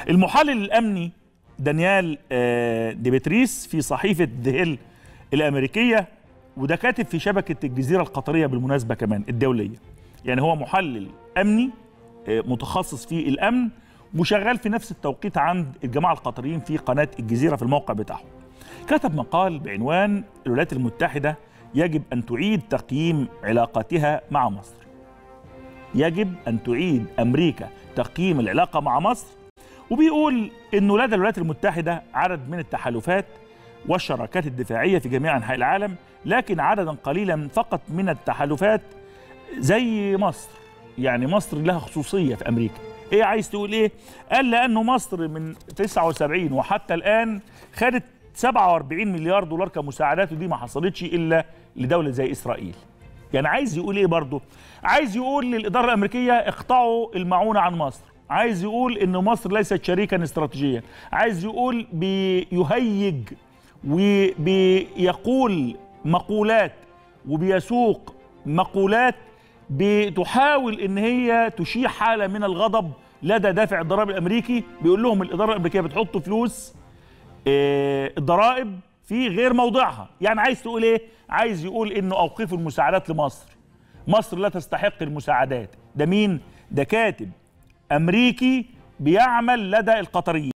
المحلل الامني دانيال آه، ديمتريس في صحيفه ذهل الامريكيه وده كاتب في شبكه الجزيره القطريه بالمناسبه كمان الدوليه يعني هو محلل امني آه، متخصص في الامن وشغال في نفس التوقيت عند الجماعه القطريين في قناه الجزيره في الموقع بتاعهم كتب مقال بعنوان الولايات المتحده يجب ان تعيد تقييم علاقاتها مع مصر يجب ان تعيد امريكا تقييم العلاقه مع مصر وبيقول انه لدى الولايات المتحده عدد من التحالفات والشراكات الدفاعيه في جميع انحاء العالم لكن عددا قليلا فقط من التحالفات زي مصر يعني مصر لها خصوصيه في امريكا ايه عايز تقول ايه قال لانه مصر من 79 وحتى الان خدت 47 مليار دولار كمساعدات ودي ما حصلتش الا لدوله زي اسرائيل يعني عايز يقول ايه برضه عايز يقول للاداره الامريكيه اقطعوا المعونه عن مصر عايز يقول ان مصر ليست شريكا استراتيجيا عايز يقول بيهيج وبيقول مقولات وبيسوق مقولات بتحاول ان هي تشيع حاله من الغضب لدى دافع الضرائب الامريكي بيقول لهم الاداره الامريكيه بتحط فلوس آه، الضرائب في غير موضعها يعني عايز تقول ايه عايز يقول انه اوقفوا المساعدات لمصر مصر لا تستحق المساعدات ده مين ده كاتب امريكي بيعمل لدى القطريين